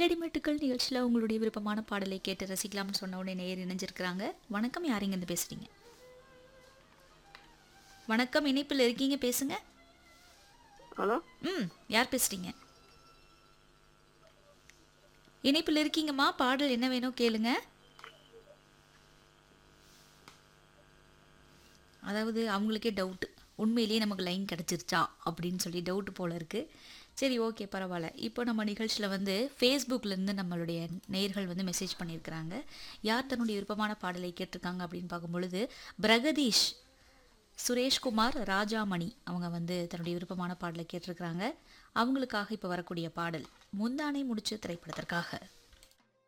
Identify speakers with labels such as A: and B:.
A: melody மெட்டுக்கள் நிகழ்ச்சியில் உங்களுடைய விருப்பமான பாடலை கேட்டு ரசிக்கலாம்னு சொன்ன உடனே நேர் இணைஞ்சிருக்கிறாங்க வணக்கம் யாருங்க இருந்து பேசுறீங்க வணக்கம் இணைப்பில் இருக்கீங்க பேசுங்க
B: ஹலோ
A: ம் யார் பேசுறீங்க இணைப்பில் இருக்கீங்கம்மா பாடல் என்ன வேணும் கேளுங்க அதாவது அவங்களுக்கே டவுட்டு உண்மையிலேயே நமக்கு லைன் கிடச்சிருச்சா அப்படின்னு சொல்லி டவுட் போல இருக்கு சரி ஓகே பரவாயில்ல இப்போ நம்ம நிகழ்ச்சியில் வந்து ஃபேஸ்புக்லேருந்து நம்மளுடைய நேயர்கள் வந்து மெசேஜ் பண்ணியிருக்கிறாங்க யார் தன்னுடைய விருப்பமான பாடலை கேட்டிருக்காங்க அப்படின்னு பார்க்கும் பொழுது பிரகதீஷ் சுரேஷ்குமார் ராஜாமணி அவங்க வந்து தன்னுடைய விருப்பமான பாடலை கேட்டிருக்கிறாங்க அவங்களுக்காக இப்போ வரக்கூடிய பாடல் முந்தானை முடிச்சு திரைப்படத்திற்காக